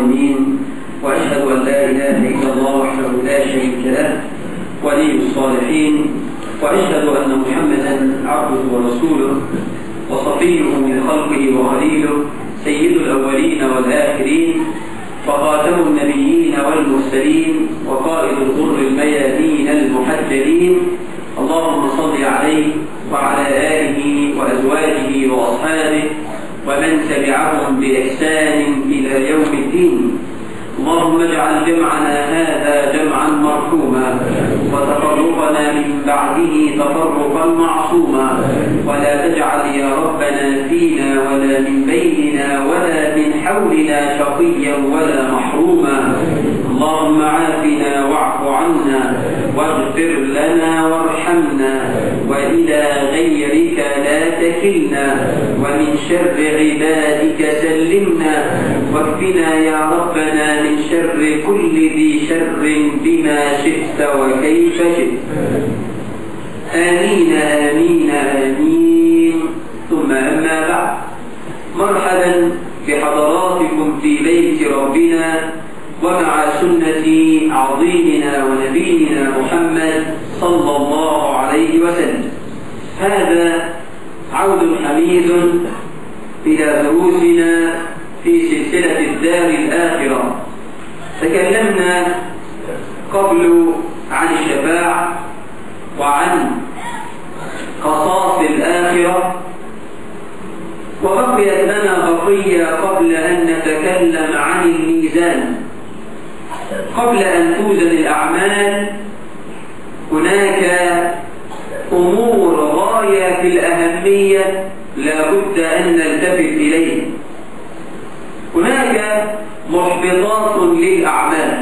الظالمين وأشهد أن لا إله إلا الله وحده لا شريك له ولي الصالحين وأشهد أن محمدا عبده ورسوله وصفيه من خلقه وخليله سيد الأولين والآخرين وخاتم النبيين والمرسلين وقائد الغر الميامين المحجلين اللهم صل عليه وعلى آله وأزواجه وأصحابه ومن تبعهم بإحسان إلى يوم الدين اللهم اجعل جمعنا هذا جمعا مرحوما وتفرقنا من بعده تفرقا معصوما ولا تجعل يا ربنا فينا ولا من بيننا ولا من حولنا شقيا ولا محروما اللهم عافنا واعف عنا واغفر لنا وارحمنا وإلى غيرك لا تكلنا ومن شر عبادك سلمنا واكفنا يا ربنا من شر كل ذي شر بما شئت وكيف شئت آمين آمين آمين ثم أما بعد مرحبا بحضراتكم في بيت ربنا ومع سنة عظيمنا ونبينا محمد صلى الله عليه وسلم هذا عود حميد إلى دروسنا في سلسلة الدار الآخرة تكلمنا قبل عن الشفاعة وعن قصاص الآخرة وبقيت لنا بقية قبل أن نتكلم عن الميزان قبل أن توزن الأعمال هناك أمور غاية في الأهمية لا بد أن نلتفت إليه هناك محبطات للأعمال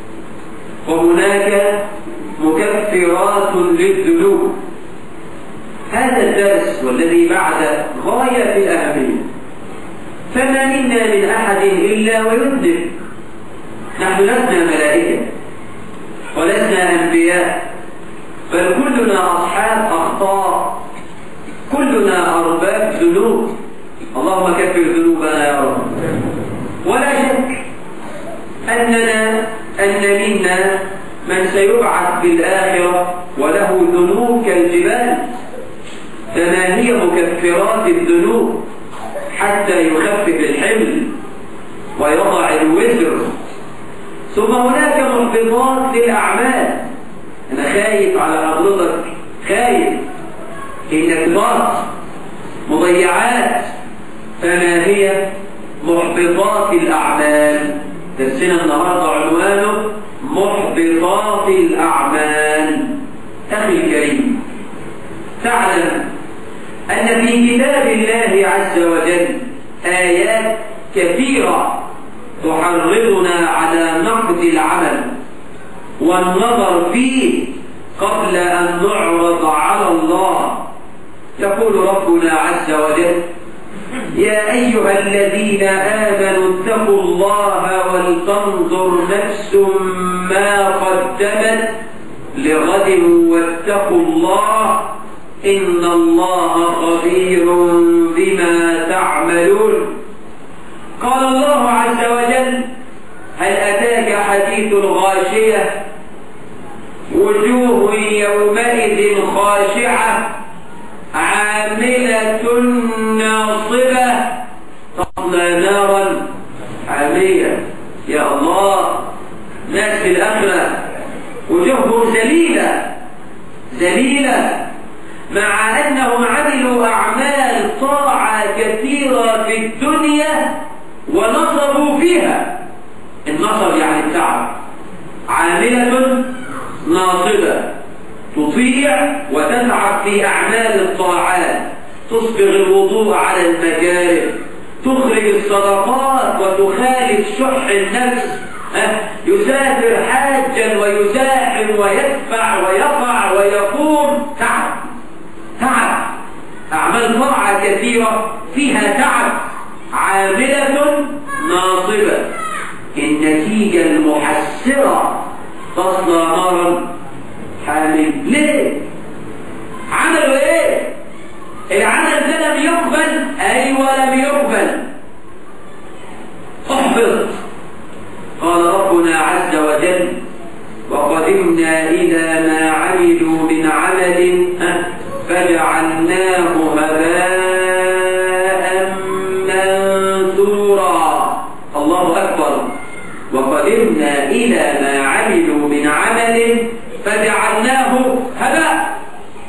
وهناك مكفرات للذنوب هذا الدرس والذي بعد غاية في الأهمية فما منا من أحد إلا ويذنب نحن لسنا ملائكة ولسنا أنبياء بل كلنا أصحاب أخطاء كلنا أرباب ذنوب اللهم كفر ذنوبنا يا رب ولا شك أننا أن منا من سيبعث بالآخرة وله ذنوب كالجبال فما هي مكفرات الذنوب حتى يخفف الحمل ويضع الوزر ثم هناك محبطات للأعمال أنا خايف على حضرتك خايف إنك ضغط مضيعات فما هي محبطات الأعمال درسنا النهاردة عنوانه محبطات الأعمال أخي الكريم تعلم أن في كتاب الله عز وجل آيات كثيرة تحرضنا على نقد العمل والنظر فيه قبل أن نعرض على الله يقول ربنا عز وجل يا أيها الذين آمنوا اتقوا الله ولتنظر نفس ما قدمت لغد واتقوا الله إن الله خبير بما تعملون قال الله عز وجل هل أتاك حديث الغاشية وجوه يومئذ خاشعة عاملة ناصبة تصلى نارا حامية يا الله ناس في الآخرة وجوههم ذليلة ذليلة مع أنهم عملوا أعمال طاعة كثيرة في الدنيا ونصبوا فيها النصب يعني التعب عاملة ناصبة تطيع وتتعب في أعمال الطاعات تصبغ الوضوء على المكاره تخرج الصدقات وتخالف شح النفس يسافر حاجا ويزاحم ويدفع ويقع ويقوم تعب تعب أعمال طاعة كثيرة فيها تعب عاملة ناصبة النتيجة المحسرة تصلى نارا حامل ليه عملوا ايه العمل ده لم يقبل ايوه لم يقبل احبط ربنا عز وجل وقدمنا إلى ما عملوا من عمل فجعلناه هباء منثورا الله أكبر وقدمنا إلى ما عملوا من عمل فجعلناه هباء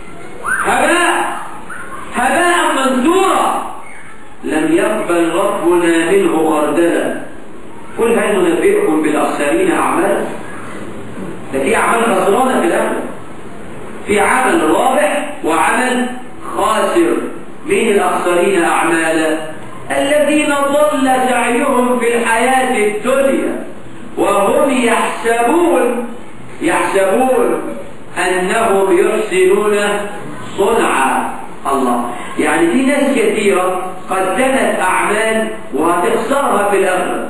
هباء هباء منثورا لم يقبل ربنا منه خردلا قل هل ننبئكم بالأخسرين أعمالا ده في أعمال خسرانة في الآخرة في عمل رابح وعمل خاسر من الأخسرين أعمالا الذين ضل سعيهم في الحياة الدنيا وهم يحسبون يحسبون أنهم يحسنون صنعا الله يعني في ناس كثيرة قدمت أعمال وهتخسرها في الآخرة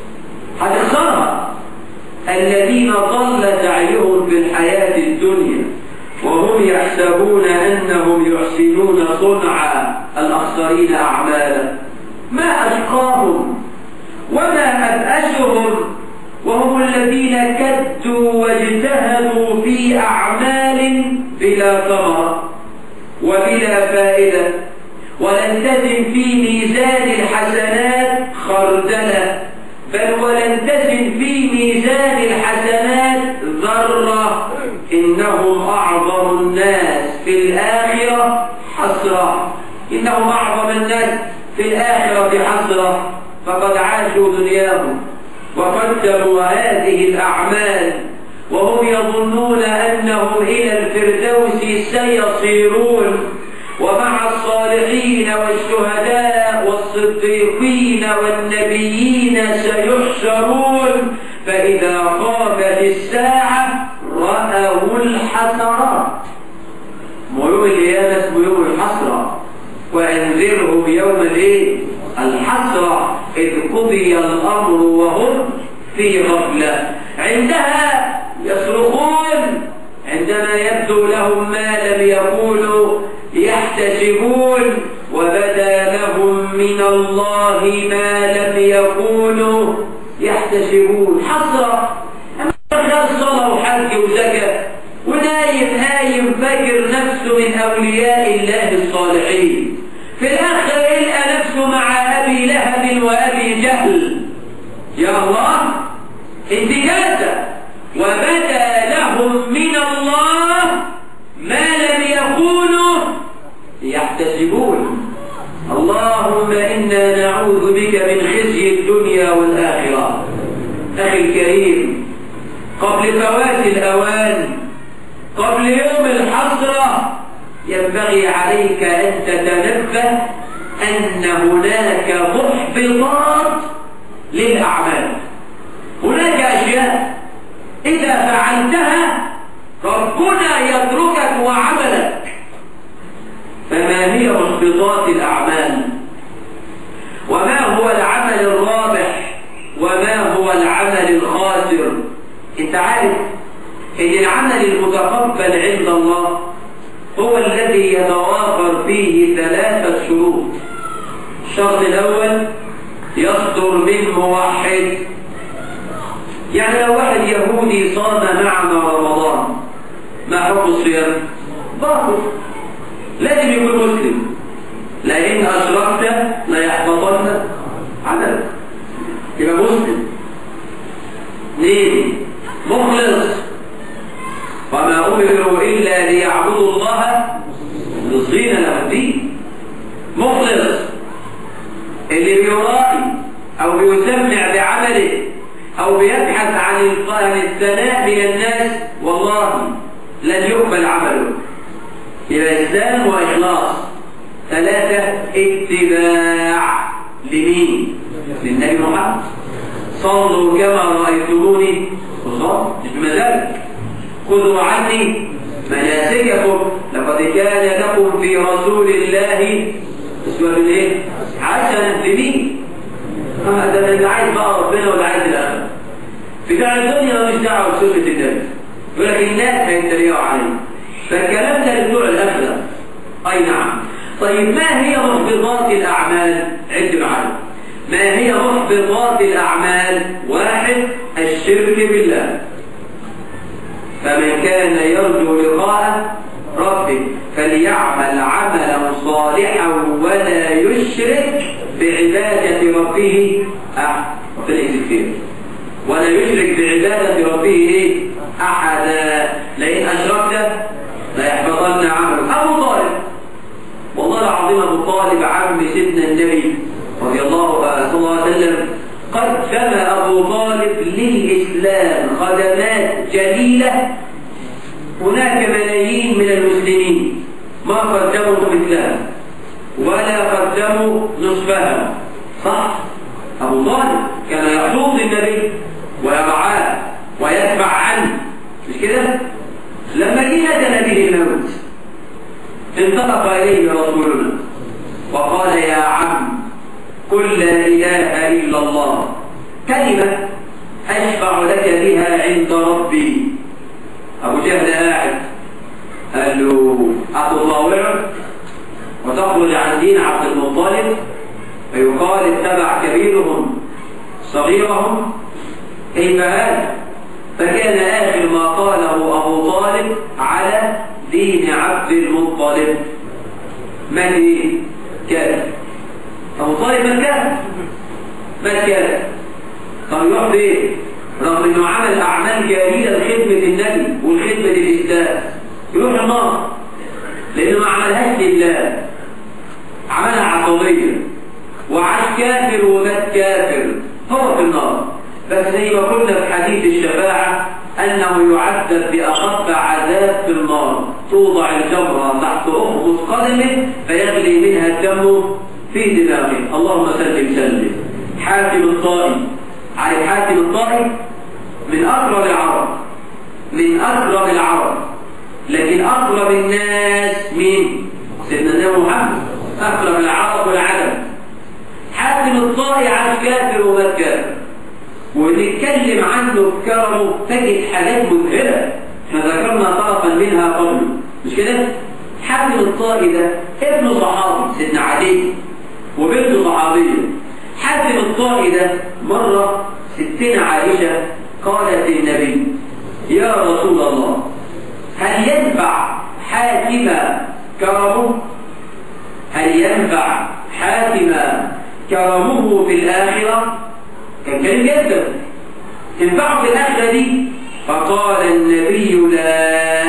هتخسرها الذين ضل سعيهم في الحياة الدنيا وهم يحسبون أنهم يحسنون صنعا الأخسرين أعمالا ما أشقاهم وما أبأسهم وهم الذين كدوا واجتهدوا في أعمال بلا ثمرة وبلا فائدة ولن تزن في ميزان الحسنات خردلة بل ولن تزن في ميزان الحسنات ذرة إنهم أعظم الناس في الآخرة حسرة إنهم أعظم الناس في الآخرة حسرة فقد عاشوا دنياهم وقدموا هذه الأعمال وهم يظنون أنهم إلى الفردوس سيصيرون ومع الصالحين والشهداء والصديقين والنبيين سيحشرون فإذا قامت الساعة رأوا الحسرات ويوم القيامة اسمه يوم الحسرة وأنذرهم يوم الايه؟ الحسرة إذ قضي الأمر وهم في غفلة عندها يصرخون عندما يبدو لهم ما لم يقولوا يحتسبون وبدا لهم من الله ما لم يقولوا يحتسبون حسرة أما صلاة وحج وزكاة ونايم نايم فاكر نفسه من أولياء الله الصالحين في الآخر يلقى نفسه مع أبي لهب وأبي جهل يا الله انتكاسة وبدا لهم من الله ما لم يكونوا يحتسبون اللهم إنا نعوذ بك من خزي الدنيا والآخرة أخي الكريم قبل فوات الأوان قبل يوم الحسرة ينبغي عليك أن تتنبه أن هناك محبطات للأعمال هناك أشياء إذا فعلتها ربنا يتركك وعملك فما هي محبطات الأعمال وما هو العمل الرابح وما هو العمل الخاسر انت عارف ان العمل المتقبل عند الله هو الذي يتوافر فيه ثلاثة شروط الشرط الأول يصدر من موحد يعني لو واحد يهودي صام معنا رمضان ما حكم الصيام؟ باطل لازم يكون مسلم لئن أشركت ليحبطن عملك يبقى مسلم اثنين مخلص وما أمروا إلا ليعبدوا الله مخلصين له الدين مخلص اللي بيرائي أو بيسمع بعمله أو بيبحث عن عن الثناء من الناس والله لن يقبل عمله يبقى إسلام وإخلاص ثلاثة اتباع لمين؟ للنبي محمد صلوا كما رأيتموني وصلوا مش بمزاجك خذوا عني مناسككم لقد كان لكم في رسول الله اسوة ايه؟ حسنة لمين؟ آه ده اللي عايز بقى ربنا ولا عايز الاخره بتاع الدنيا مش دعوه بسنه النبي يقول لك الناس هيتريقوا عليه فالكلام ده لبتوع الاخره اي نعم طيب ما هي محبطات الاعمال عد معايا ما هي محبطات الاعمال واحد الشرك الشرك بالله فمن كان يرجو لقاء ربه فليعمل عملا صالحا ولا يشرك بعبادة ربه أحد ولا يشرك بعبادة ربه إيه؟ أحدا لئن أشركت ليحبطن عمله أبو طالب والله العظيم أبو طالب عم سيدنا النبي رضي الله صلى الله عليه وسلم قد سمى أبو طالب للإسلام خدمات جليلة هناك ملايين من المسلمين ما قدموا مثلها ولا قدموا نصفها صح أبو طالب كان يحوط النبي ويرعاه ويدفع عنه مش كده لما جه نزل به الموت انطلق إليه رسولنا وقال يا عم قل لا إله إلا الله كلمة أشفع لك بها عند ربي أبو جهل قاعد قال له أتطاوعه وتخرج عن دين عبد المطلب فيقال اتبع كبيرهم صغيرهم كيف هذا فكان آخر ما قاله أبو طالب على دين عبد المطلب من دين كافر أبو طالب من كافر من كافر طب يروح فين رغم انه عمل اعمال جليله لخدمه النبي والخدمه للاسلام يروح النار لانه ما عملهاش لله عملها عقليه وعاش كافر ومات كافر هو في النار بس زي ما قلنا في حديث الشفاعه انه يعذب باخف عذاب في النار توضع الجمره تحت اخمص قدمه فيغلي منها الدم في دماغه اللهم سلم سلم حاتم الطائي عارف حاتم الطائي من أقرب العرب من أقرب العرب لكن أقرب الناس مين؟ سيدنا النبي محمد أقرب العرب والعدم حاتم الطائي عاش كافر ومات كافر ونتكلم عنه بكرمه تجد حاجات مذهلة احنا ذكرنا طرفا منها قبل مش كده؟ حاتم الطائي ده ابن صحابي سيدنا علي وبنت صحابية حاتم الطائي ده مرة ستنا عائشة قالت للنبي يا رسول الله هل ينفع حاتم كرمه هل ينفع حاتم كرمه في الآخرة كان كريم جدا تنفعه في الآخرة دي فقال النبي لا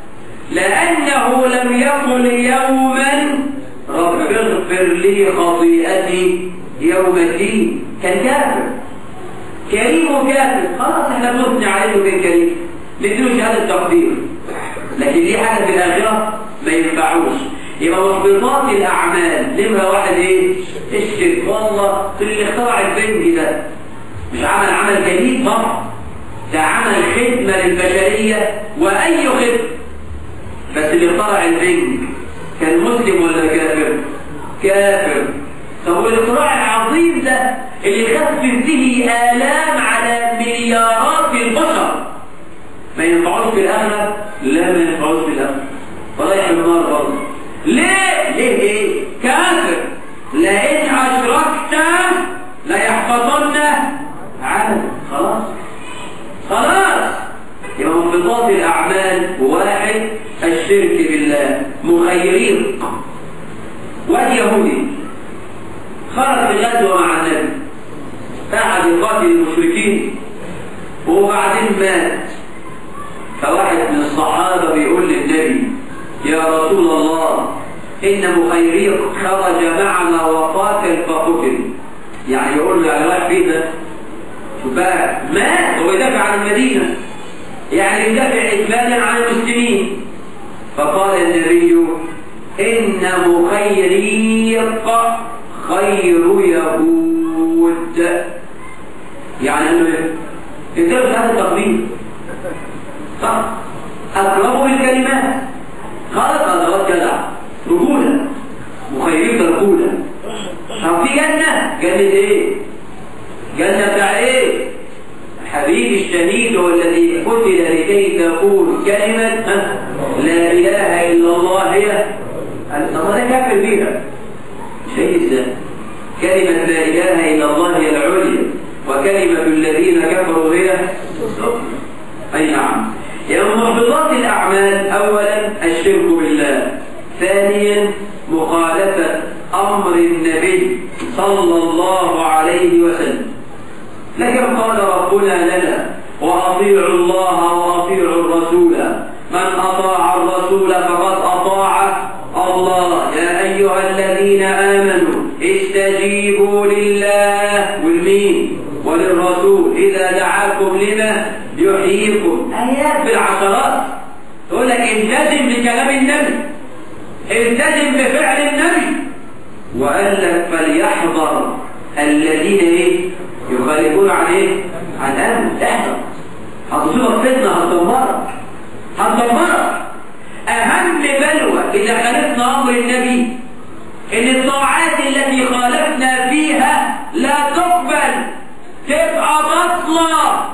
لأنه لم يقل يوما رب اغفر لي خطيئتي يوم الدين كان كافر كريم وكافر خلاص احنا بنثني عليه وبين كريم نديله شهاده تقدير لكن دي حاجه في الاخره ما ينفعوش يبقى محبطات الاعمال نمره واحد ايه؟ الشرك والله اللي اخترع البنج ده مش عمل عمل جديد طبعا ده عمل خدمه للبشريه واي خدمه بس اللي اخترع البنج كان مسلم ولا كافر؟ كافر طب والاختراع العظيم ده اللي خفف به آلام على مليارات البشر ما ينفعوش في الآخرة؟ لا ما ينفعوش في الآخرة ورايح النار برضه ليه؟ ليه ايه؟ كافر لئن أشركت ليحبطن عمل خلاص خلاص يبقى انبساط الأعمال واحد الشرك بالله مخيرين واليهودي خرج في غزوة مع النبي قعد يقاتل المشركين وبعدين مات فواحد من الصحابة بيقول للنبي يا رسول الله إن مخيريق خرج معنا وقاتل فقتل يعني يقول له يعني رايح فين ده شوف بقى مات هو يدافع عن المدينة يعني يدافع إجمالا عن المسلمين فقال النبي إن مخيريق خير يهود يعني انه انت هذا التقدير صح اقربوا بالكلمات خلق ادوات جدع رجوله مخيرين رجوله طب في جنه جنه ايه جنه بتاع ايه حبيب الشهيد هو الذي قتل لكي تكون كلمه لا اله الا الله هي الله ده كافر بيها شيء كلمة لا إله إلا الله هي العليا وكلمة الذين كفروا هي الشرك بالله ثانيا مخالفة أمر النبي صلى الله عليه وسلم لكن قال ربنا لنا وأطيعوا الله وأطيعوا الرسول من أطاع الرسول فقد أطاع الله يا أيها الذين آمنوا استجيبوا لله والمين وللرسول إذا دعاكم لما يحييكم آيات بالعشرات تقول لك التزم بكلام النبي التزم بفعل النبي وقال لك فليحذر الذين ايه يخالفون عن ايه عن امر احذر هتصيبك فتنه هتدمرك هتدمرك اهم بلوى اذا خالفنا امر النبي ان الطاعات التي خالفنا فيها لا تقبل تبقى بطلة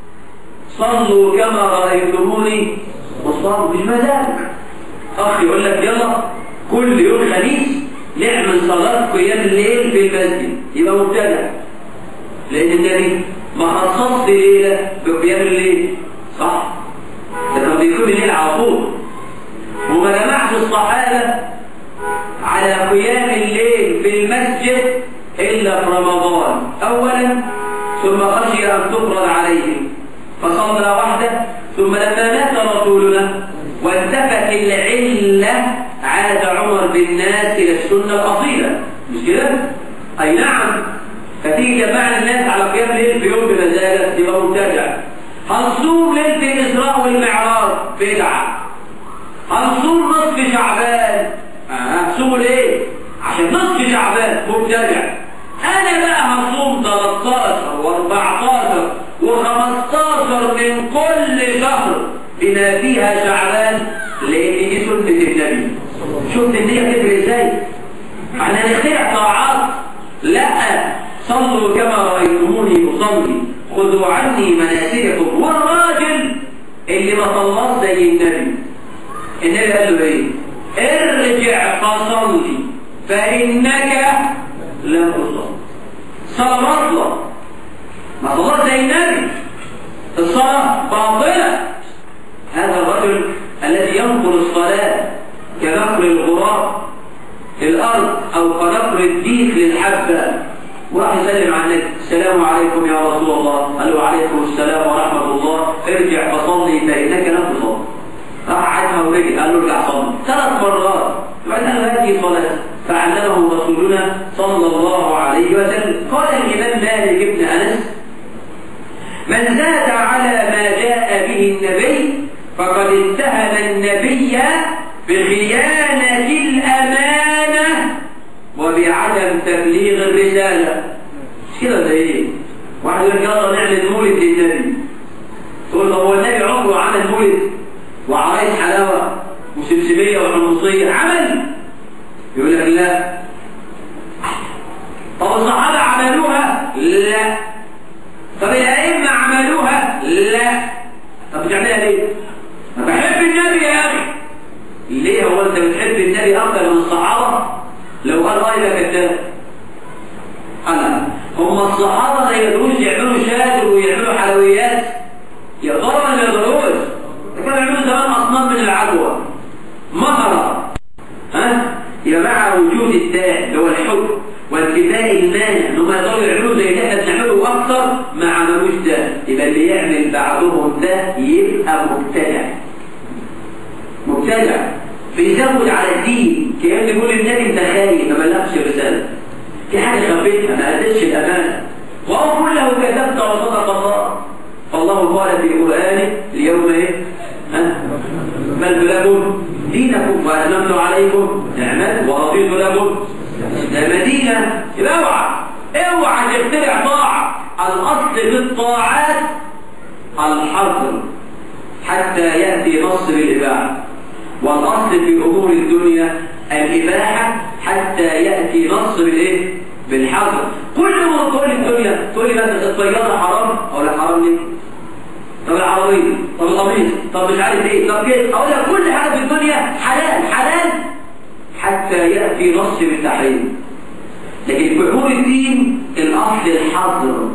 صلوا كما رأيتموني وصلوا مش مزاج اخ يقول لك يلا كل يوم خميس نعمل صلاة قيام الليل في المسجد يبقى مبتدع لأن النبي ما خصصش ليلة بقيام الليل صح ده كان بيقوم الليل على طول وما جمعش الصحابة على قيام الليل في المسجد إلا في رمضان أولا ثم خشي أن تفرض عليهم فصلى وحده ثم لما مات رسولنا وانتفت العلة عاد عمر بالناس إلى السنة الأصيلة مش كده؟ أي نعم فتيجي جماعة الناس على قيام الليل في يوم بمزاجك يبقى مبتدع هنصوم ليلة الإسراء والمعراج بدعة هنصوم نصف شعبان هتصوموا ليه؟ عشان نصف شعبان مبتدع أنا بقى هصوم 13 و14 و15 من كل شهر بما فيها شعبان لأن دي سنة النبي شفت النية بتفرق ازاي؟ احنا نخترع طاعات لا صلوا كما رأيتموني أصلي خذوا عني مناسككم والراجل اللي ما صلاش زي النبي النبي قال له ايه؟ ارجع فصلي فإنك لم تصل صلاة باطلة ما صلاش زي النبي الصلاة باطلة هذا الرجل الذي ينقل الصلاة كنقل الغراب في الأرض أو كنقل الديك للحبة وراح يسلم على النبي السلام عليكم يا رسول الله قال له وعليكم السلام ورحمة الله ارجع فصلي فإنك لم تصل راح عادها ورجع قال له ارجع صلي ثلاث مرات وبعدين قال هذه صلاة فعلمه رسولنا صلى الله عليه وسلم قال الإمام مالك بن أنس من زاد على ما جاء به النبي فقد اتهم النبي بخيانة الأمانة وبعدم تبليغ الرسالة مش كده ده ايه؟ واحد يقول يلا نعمل مولد للنبي تقول له هو النبي عمره عمل مولد وعرايس حلاوة وسمسمية وحمصية عمل يقول لك لا طب الصحابة عملوها لا طب الأئمة عملوها لا طب بتعملها ليه؟ ما بحب النبي يا أخي ليه هو أنت بتحب النبي أكثر من الصحابة؟ لو قال رأيك كذاب أنا هم الصحابة ما يقدروش يعملوا شادر ويعملوا حلويات يقدروا ولا ما يقدروش؟ كانوا يعملوا زمان أصنام من العدوى مهرة ها؟ يا مع وجود الداء اللي هو الحب وانتفاء المانع انهم يقدروا يعملوا زي اللي احنا بنعمله اكتر ما عملوش ده يبقى اللي يعمل بعضهم ده يبقى مبتدع مبتدع بيزود على الدين كأن يقول النبي انت خاين ما بلغش الرساله في حاجه خبيتها ما ادتش الامانه وهو كله كذبت وصدق الله فالله قال في قرانه اليوم ايه ها اكملت لكم دينكم واتممت عليكم نعمتي ورضيت لكم المدينة يبقى اوعى اوعى تخترع طاعة الأصل في الطاعات الحظر حتى يأتي نص بالإباحة والأصل في أمور الدنيا الإباحة حتى يأتي نص بالإيه؟ بالحظر كل ما تقول الدنيا تقول لي مثلا الطيارة حرام أو لا حرام ليه؟ طب العربية طب القميص طب مش عارف ايه طب كده اقول لك كل حاجة في الدنيا حلال حلال حتى يأتي نص بالتحريم لكن في امور الدين الاصل الحظر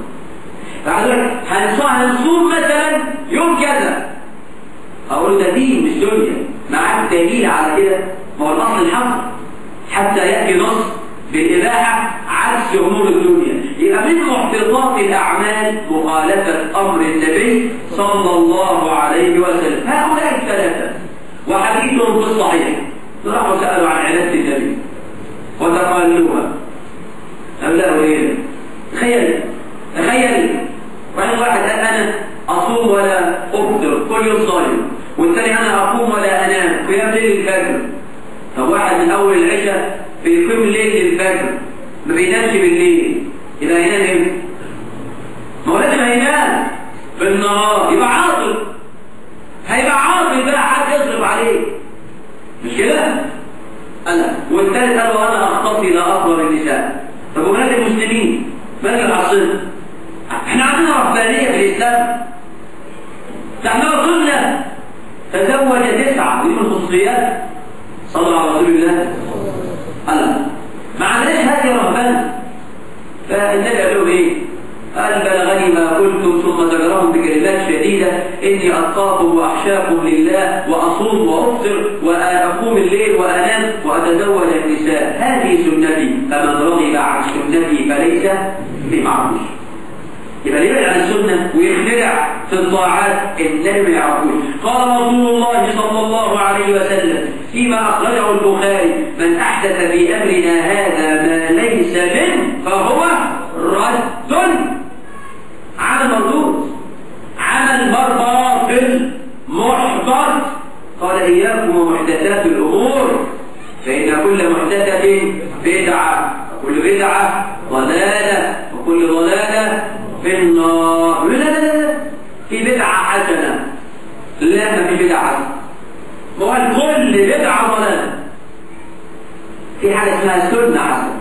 هنصوم مثلا يوم كذا اقول ده دين مش دنيا معاك دليل على كده ما هو الاصل الحق حتى ياتي نص بالاباحه عكس امور الدنيا يبقى من محبطات الاعمال مخالفه امر النبي صلى الله عليه وسلم هؤلاء الثلاثه وحديثهم في الصحيح راحوا سالوا عن عباده النبي وتقالوها أبلغوا إيه؟ تخيل تخيل واحد واحد قال أنا أصوم ولا أفطر كل يوم صايم والثاني أنا أقوم ولا أنام قيام ليل الفجر طب واحد من أول العشاء بيقيم الليل للفجر ما بينامش بالليل يبقى ينام إيه؟ ما هو لازم هينام بالنهار يبقى عاطل هيبقى عاطل بقى حد يصرف عليه مش كده؟ أنا والثالث قال وأنا أختصي إلى أفضل النساء طب وبنات المسلمين ماذا العصر احنا عندنا ربانية في الإسلام ده احنا وصلنا تزوج تسعة دي من الخصوصيات صلى الله على رسول الله قال ما عندناش هذه رهبان فالنبي قال لهم ايه؟ قال بلغني ما قلتم ثم ذكرهم بكلمات شديدة إني أتقاكم وأخشاكم لله وأصوم وأفطر وأقوم الليل وأنام وأتزوج النساء هذه سنتي فمن رغب عن سنتي فليس بمعروف يبقى ليه عن السنة ويخترع في الطاعات النبي ما يعرفوش قال رسول الله صلى الله عليه وسلم فيما أخرجه البخاري من أحدث في أمرنا هذا ما ليس منه فهو رد عمل مردود عمل باطل محبط قال إياكم ومحدثات الأمور فإن كل محدثة بدعة وكل بدعة ضلالة وكل ضلالة في النار لا لا لا في بدعة حسنة لا ما في بدعة حسنة هو كل بدعة ضلالة في حاجة اسمها سنة حسنة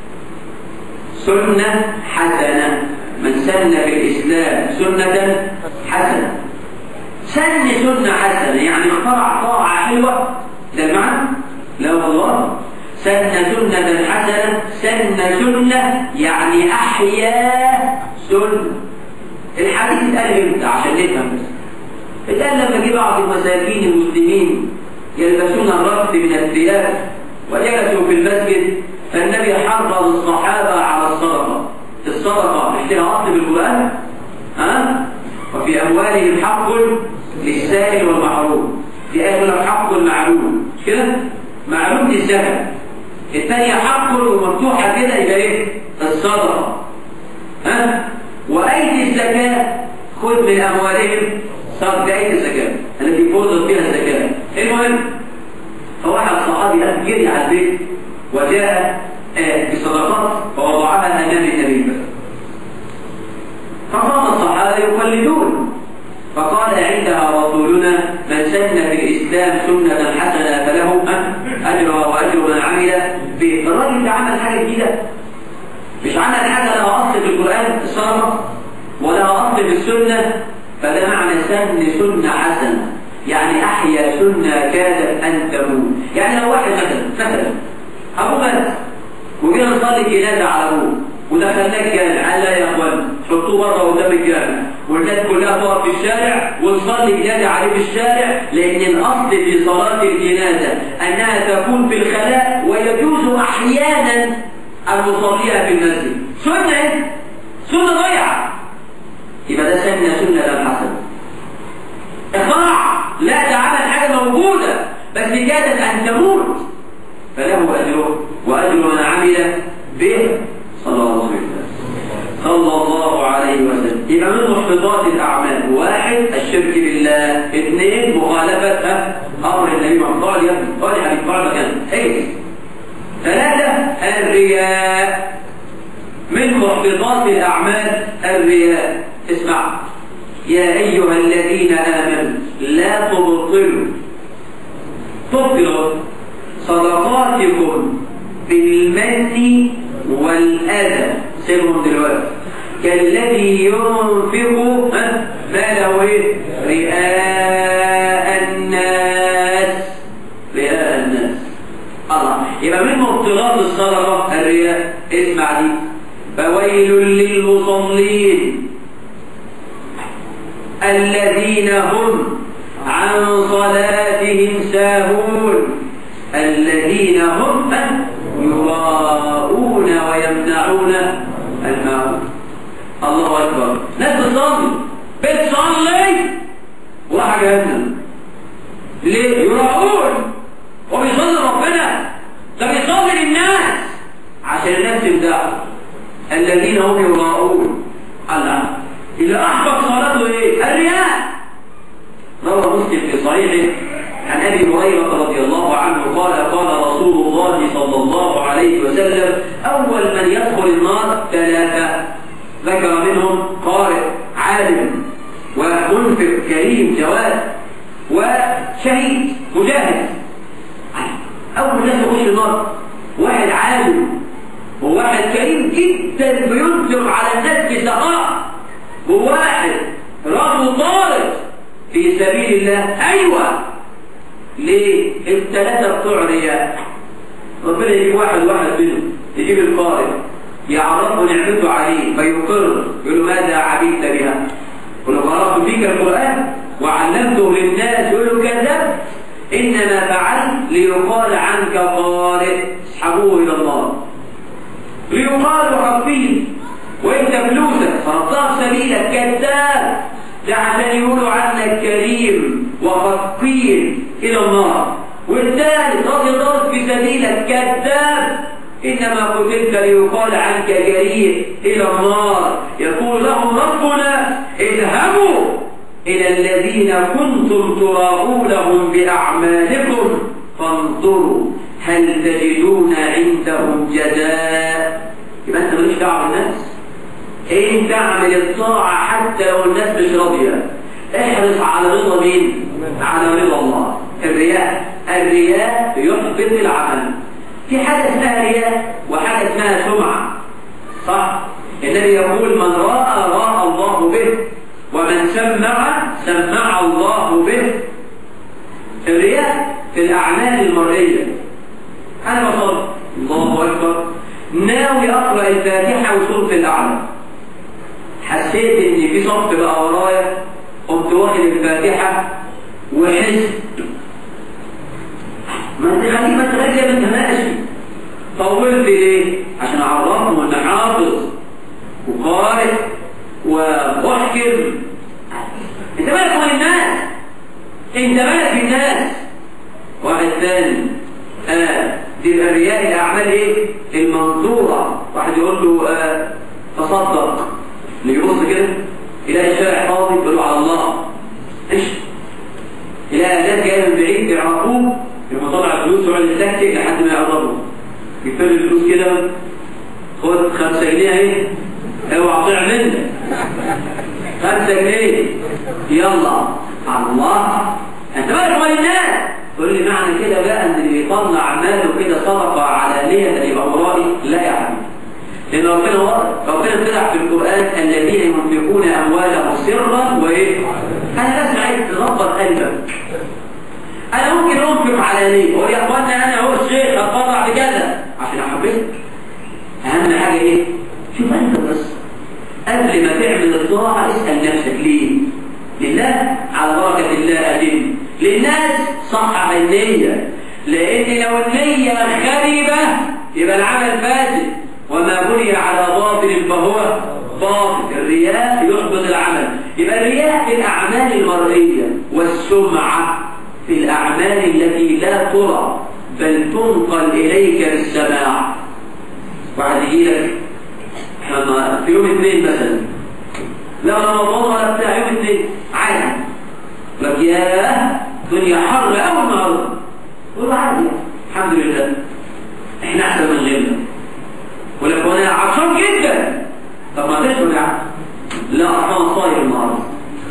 سنة حسنة من سن في الإسلام سنة حسنة سن سنة حسنة يعني اخترع طاعة حلوة ده معنى لا والله سن سنة حسنة سن سنة يعني أحيا سنة الحديث اتقال امتى عشان نفهم بس اتقال لما جه بعض المساكين المسلمين يلبسون الرفض من الثياب وجلسوا في المسجد فالنبي حرض الصحابة على الصدقة الصدقة مش لها أصل في القرآن ها؟ وفي أموالهم حق للسائل والمحروم في آية يقول لك حق معلوم مش كده؟ معلوم للزكاة الثانية حق ومفتوحة كده يبقى إيه؟ الصدقة ها؟ وأيدي الزكاة خذ من أموالهم صدقة أيدي الزكاة التي فرضت فيها الزكاة المهم فواحد صحابي قام جري على البيت وجاء بصدقات فوضعها امام النبي فقام الصحابه يقلدون فقال عندها رسولنا من سن في الاسلام سنه حسنه فله اجرها واجر من عمل به الراجل ده عمل حاجه جديده مش عمل حاجه لها اصل في القران الصلاه ولا اصل في السنه فده معنى سن سنه حسنه يعني احيا سنه كادت ان تموت يعني لو واحد مثلا مثلا ابو مات وجينا نصلي الجنازه على ابوه ودخلناه الجامع قال لا يا اخوان حطوه بره قدام الجامع والناس كلها تقف في الشارع ونصلي جنازه عليه في الشارع لان الاصل في صلاه الجنازه انها تكون في الخلاء ويجوز احيانا ان نصليها في المسجد سنه سنه ضيعه يبقى ده سنه سنه لا حسن اخراع لا ده عمل حاجه موجوده بس كادت ان تموت فله اجره واجر من عمل به صلى الله عليه وسلم صلى الله عليه وسلم يبقى من محبطات الاعمال واحد الشرك بالله اثنين مخالفه امر النبي محمد قال يا ابني قال يا حبيبي قال مكان ايه ثلاثه الرياء من محبطات الاعمال الرياء اسمع يا ايها الذين امنوا لا تبطلوا تبطلوا صدقاتكم بالمن والأذى سيبهم دلوقتي كالذي ينفق ماله ايه رئاء الناس رئاء الناس الله يبقى من مبطلات الصدقة الرياء اسمع دي فويل للمصلين الذين هم عن صلاتهم ساهون الذين هم يراءون ويمنعون الماعون الله أكبر ناس بتصلي بتصلي واحد جهنم ليه؟ يراءون وبيصلي ربنا ده بيصلي للناس عشان الناس تمدحه الذين هم يراءون الله اللي احبط صلاته ايه؟ الرياء روى مسلم في صحيحه عن ابي هريره رضي الله عنه قال قال رسول الله صلى الله عليه وسلم اول من يدخل النار ثلاثه ذكر منهم قارئ عالم ومنفق كريم جواد وشهيد مجاهد اول ناس يخش النار واحد عالم وواحد كريم جدا بينفق على الناس بسخاء وواحد رجل طالب في سبيل الله ايوه ليه الثلاثه بتوع رياء ربنا يجيب واحد واحد منهم يجيب القارئ يعرفه نعمته عليه فيقر يقول له ماذا عبيت بها يقول له قرأت فيك القرآن وعلمته للناس يقول له كذبت إنما فعلت ليقال عنك قارئ اسحبوه إلى النار ليقال حفيظ وانت فلوسك صرفتها سبيلك كذاب ده عشان يقولوا عنك كريم وفقير الى النار والثالث راضي ضرب في سبيلك كذاب انما قتلت ليقال عنك كريم الى النار يقول لهم ربنا اذهبوا الى الذين كنتم تراؤونهم باعمالكم فانظروا هل تجدون عندهم جزاء يبقى انت ماليش دعوه بالناس انت اعمل الطاعه حتى لو الناس مش راضيه احرص على رضا مين على رضا الله الرياء الرياء يحبط العمل في حاجه اسمها رياء وحاجه اسمها سمعه صح النبي يقول من راى راى الله به ومن سمع سمع الله به الرياء في الاعمال المرئيه انا بصلي الله اكبر ناوي اقرا الفاتحه وسوره الاعلى حسيت ان في صف بقى ورايا قمت واخد الفاتحه وحزت ما انت خليك ما انت خليك زي ما انت ماشي طولت ليه؟ عشان اعرفهم ان حافظ وقارئ ومحكم انت مالك ومال الناس انت مالك الناس واحد ثاني آه دي الرياء الاعمال ايه المنظوره واحد يقول له آه تصدق اللي يبص كده يلاقي الشارع فاضي يقول له على الله ايش يلاقي ناس جايه من بعيد بيعرفوه يقوم طلع الفلوس ويقعد يتكتك لحد ما يقربوا يفر الفلوس كده خد خمسة جنيه اهي اوعى تضيع منك خمسة جنيه يلا الله انت مالك ومال الناس تقول لي معنى كده بقى ان اللي بيطلع ماله كده صدقه علانيه يبقى مرائي لا يا عم لان ربنا ربنا ابتدع في القران الذين ينفقون اموالهم سرا وايه؟ انا بس عايز تنظر قلبك انا ممكن انفق علانيه واقول يا اخوانا انا اهو الشيخ اتبرع بكذا عشان احبك اهم حاجه ايه؟ شوف انت بس قبل ما تعمل الطاعه اسال نفسك ليه؟ لله على بركه الله ادم للناس صحح النية لأن لو النية خربة يبقى العمل فاسد وما بني على باطل فهو باطل الرياء يحبط العمل يبقى الرياء في الأعمال المرئية والسمعة في الأعمال التي لا ترى بل تنقل إليك بالسماع واحد يجي لك احنا في يوم اثنين مثلا لا رمضان ولا بتاع يوم اثنين عادي لك ياه دنيا حر أول النهارده قول عادي الحمد لله احنا احسن من غيرنا ولك وانا عطشان جدا طب ما تشرب يا عم لا اصلا صايم النهارده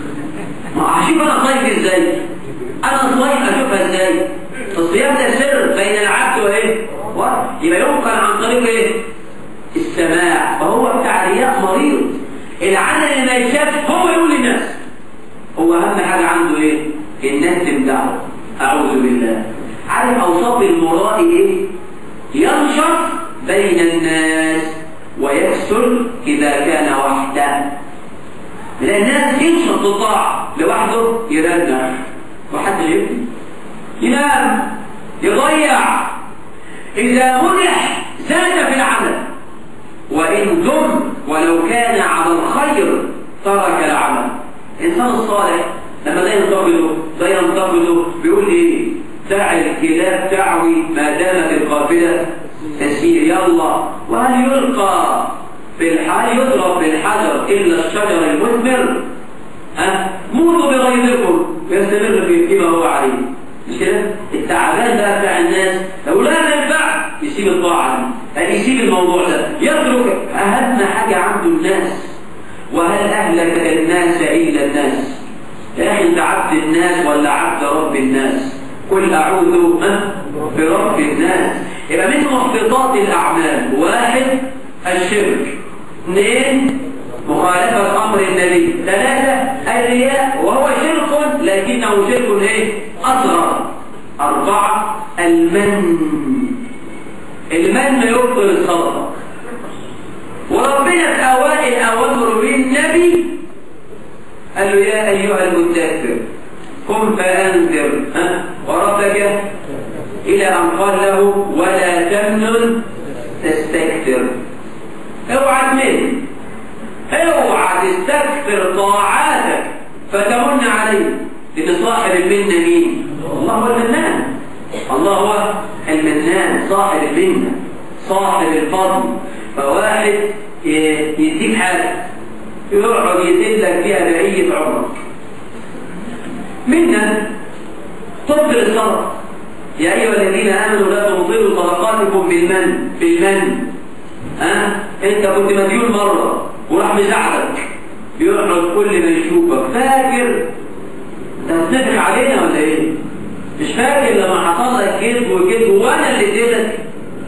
ما اشوف انا صايم ازاي انا صايم اشوفها ازاي الصيام ده سر بين العبد وايه يبقى يمكن عن طريق ايه السماع فهو بتاع رياء مريض العمل اللي ما يتشافش هو يقول للناس هو اهم حاجه عنده ايه الناس تمدحه اعوذ بالله عارف اوصاف المرائي ايه ينشر بين الناس ويكسل اذا كان وحده من الناس ينشط الطاعه لوحده يرنح وحد يبني ينام يضيع إذا مدح زاد في العمل وإن دم ولو كان على الخير ترك العمل الإنسان الصالح لما ده ينتقده ده ينتقده بيقول ايه دع الكلاب تعوي ما دامت القافلة تسير يلا وهل يلقى في الحال يضرب بالحجر إلا الشجر المثمر ها موتوا بغيظكم يستمر في فيما هو عليه مش كده التعبان بقى بتاع الناس لو لا ينفع يسيب الطاعه دي يسيب الموضوع ده يترك اهم حاجه عنده الناس وهل اهلك الناس الا الناس يا اخي انت عبد الناس ولا عبد رب الناس قل اعوذ برب الناس يبقى من محبطات الاعمال واحد الشرك اثنين مخالفة أمر النبي ثلاثة الرياء وهو شرك لكنه شرك ايه؟ أصغر أربعة المن المن يبطل الصدقة وربنا في أوائل أوامره للنبي قال له يا أيها المدثر قم فأنذر ها؟ وربك إلى أن قال له ولا تمنن تستكثر اوعى تمن اوعى تستكثر طاعاتك فتمن عليه لان صاحب المنه مين الله هو المنان الله هو المنان صاحب المنه صاحب الفضل فواحد يديك حاجه يقعد يدلك فيها بقيه عمرك منا تبطل الصدقه يا ايها الذين امنوا لا تبطلوا صدقاتكم بالمن بالمن ها انت كنت مديون مره وراح مساعدك يقعد كل ما يشوفك فاكر انت بتضحك علينا ولا ايه مش فاكر لما حصل لك كذب وكذب وانا اللي اديتك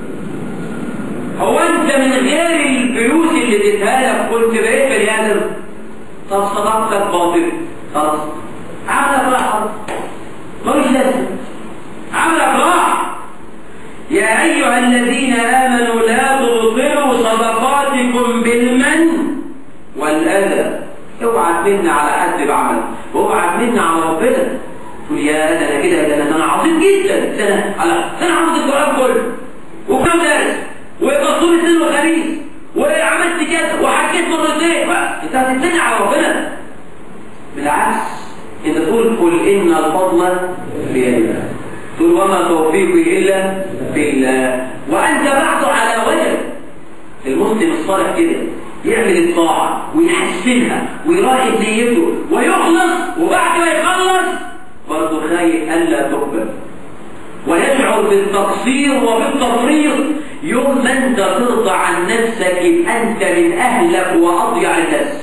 هو انت من غير الفلوس اللي اديتها لك كنت بقيت بني ادم طب صدقتك باطل خلاص عملك راح ملوش لازمه عملك راح يا ايها الذين امنوا لا تبطلوا صدقاتكم بالمن والاذى اوعى تمن على حد بعمل واوعى تمن على ربنا تقول يا ده انا كده ده انا عظيم جدا ده انا على ده انا عملت القران كله وكم درس وقصور اثنين وخميس وعملت كذا وحكيت مرتين انت هتتمنع على ربنا بالعكس انت تقول قل ان الفضل بيد الله تقول وما توفيقي الا بالله وانت بعده على وجه المسلم الصالح كده يعمل الطاعة ويحسنها ويراقب نيته ويخلص وبعد ما يخلص برضه خايف ألا تقبل ويشعر بالتقصير وبالتفريط يوم ما انت ترضى عن نفسك يبقى انت من اهلك واضيع الناس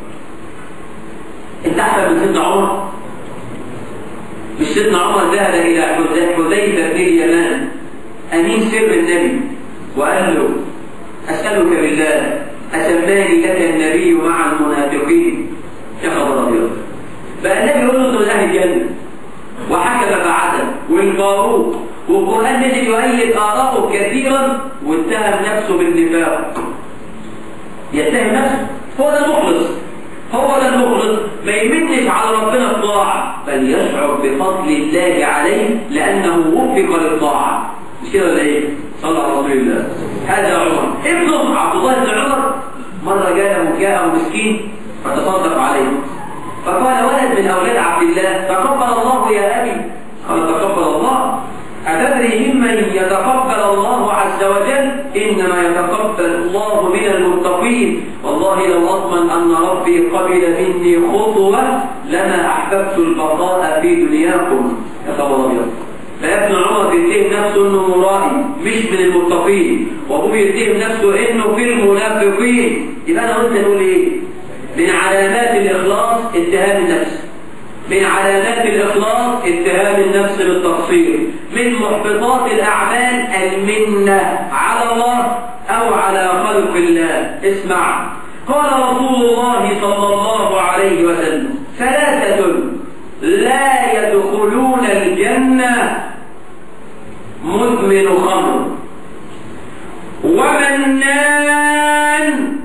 انت احسن من سيدنا عمر مش سيدنا عمر ذهب الى حذيفه بن اليمان امين سر النبي وقال له اسالك بالله اسماني لك النبي مع المنافقين يا خبر ابيض بقى النبي يقول له انت من اهل الجنه وحكم فعدل والفاروق والقران نزل يؤيد اراءه كثيرا واتهم نفسه بالنفاق يتهم نفسه هو ده المخلص هو ده المخلص ما يمنش على ربنا الطاعة بل يشعر بفضل الله عليه لأنه وفق للطاعة مش كده ولا ايه؟ صلى على رسول الله هذا عمر ابنه عبد الله بن عمر مرة جاءه جاءه مسكين فتصدق عليه فقال ولد من أولاد عبد الله تقبل الله يا أبي قال تقبل الله أتدري ممن يتقبل الله عز وجل إنما يتقبل الله من المتقين والله لو أضمن أن ربي قبل مني خطوة لما أحببت البقاء في دنياكم يا خبر أبيض فابن عمر بيتهم نفسه انه مرائي مش من المتقين وهو بيتهم نفسه انه في المنافقين يبقى انا قلت نقول ايه من علامات الاخلاص اتهام النفس من علامات الإخلاص اتهام النفس بالتقصير من محبطات الأعمال المنة على الله أو على خلق الله اسمع قال رسول الله صلى الله عليه وسلم ثلاثة لا يدخلون الجنة مدمن خمر ومنان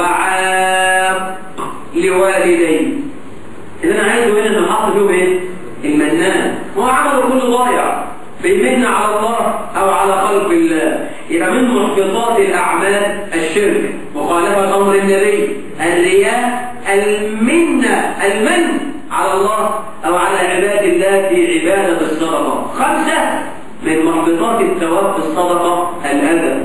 وعاق لوالديه اللي انا عايزه هنا ان نحط فيهم ايه المنان هو عمله كله ضايع بيمن على الله أو على خلق الله يبقى من محبطات الأعمال الشرك مخالفة أمر النبي الرياء المنة المن على الله أو على عباد الله في عبادة الصدقة خمسة من محبطات الثواب في الصدقة الأذى